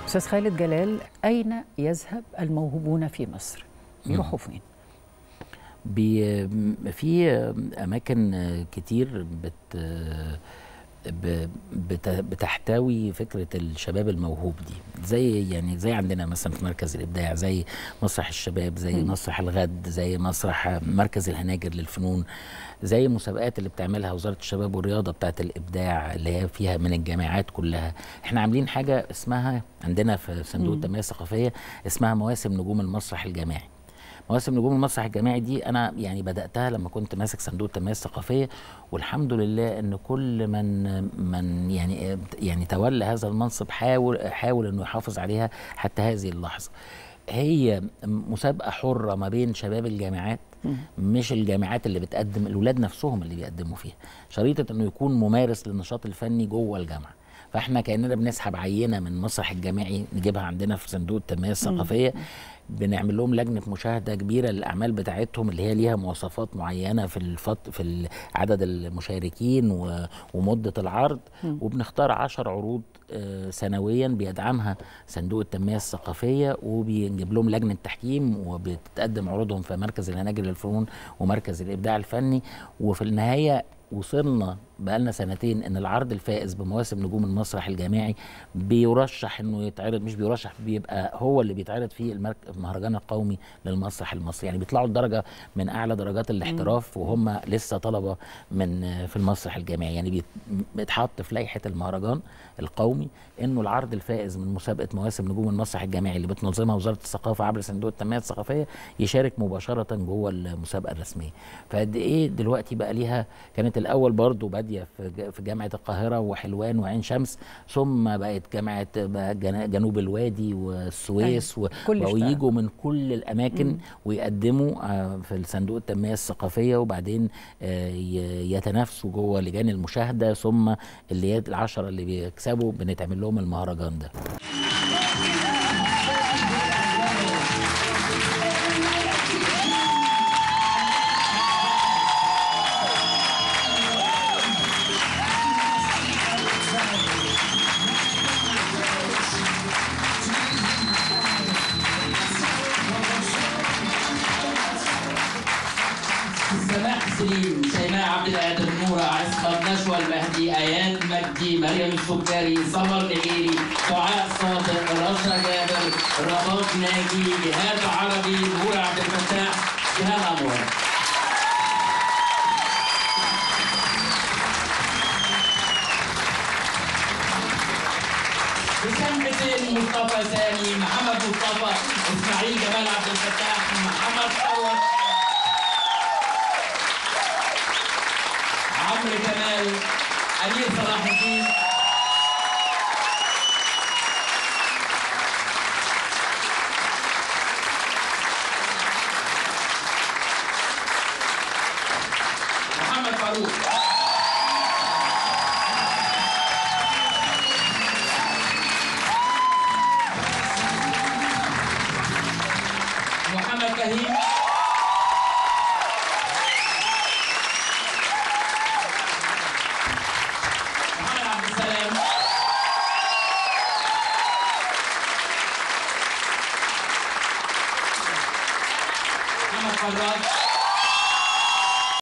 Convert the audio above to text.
استاذ خالد جلال اين يذهب الموهوبون في مصر يروحوا فين بي في اماكن كتير بت بت بتحتوي فكره الشباب الموهوب دي زي يعني زي عندنا مثلا في مركز الابداع زي مسرح الشباب زي م. مسرح الغد زي مسرح مركز الهناجر للفنون زي المسابقات اللي بتعملها وزاره الشباب والرياضه بتاعت الابداع اللي هي فيها من الجامعات كلها احنا عاملين حاجه اسمها عندنا في صندوق التنميه الثقافيه اسمها مواسم نجوم المسرح الجامعي مواسم نجوم المسرح الجامعي دي انا يعني بداتها لما كنت ماسك صندوق التنميه الثقافيه والحمد لله ان كل من من يعني يعني تولى هذا المنصب حاول حاول انه يحافظ عليها حتى هذه اللحظه هي مسابقه حره ما بين شباب الجامعات مش الجامعات اللي بتقدم الاولاد نفسهم اللي بيقدموا فيها شريطه انه يكون ممارس للنشاط الفني جوه الجامعه فاحنا كاننا بنسحب عينه من المسرح الجامعي نجيبها عندنا في صندوق التنميه الثقافيه بنعمل لهم لجنه مشاهده كبيره للاعمال بتاعتهم اللي هي ليها مواصفات معينه في الفط في عدد المشاركين ومده العرض وبنختار 10 عروض سنويا بيدعمها صندوق التنميه الثقافيه وبنجيب لهم لجنه تحكيم وبتتقدم عروضهم في مركز الهناجر للفنون ومركز الابداع الفني وفي النهايه وصلنا بقالنا سنتين ان العرض الفائز بمواسم نجوم المسرح الجامعي بيرشح انه يتعرض مش بيرشح بيبقى هو اللي بيتعرض في المهرجان القومي للمسرح المصري يعني بيطلعوا الدرجه من اعلى درجات الاحتراف وهم لسه طلبه من في المسرح الجامعي يعني بيتحط في لائحه المهرجان القومي انه العرض الفائز من مسابقه مواسم نجوم المسرح الجامعي اللي بتنظمها وزاره الثقافه عبر صندوق التنميه الثقافيه يشارك مباشره جوه المسابقه الرسميه فقد ايه دلوقتي بقى ليها كانت الاول برضو باديه في جامعه القاهره وحلوان وعين شمس ثم بقت جامعه جنوب الوادي والسويس وبقوا يجوا من كل الاماكن مم. ويقدموا في الصندوق التنميه الثقافيه وبعدين يتنافسوا جوه لجان المشاهده ثم اللي العشره اللي بيكسبوا بنتعمل لهم المهرجان ده سماح سليم شيماء عبد القادر نورة عصمت نشوى المهدي اياد مجدي مريم السكري سمر نغيري دعاء صادق رشا جابر رباط ناجي جهاد عربي نور عبد الفتاح جهاد انور هشام حسين مصطفى سامي محمد مصطفى اسماعيل جمال عبد الفتاح محمد ثروت عمرو كمال امير صلاح الدين محمد فاروق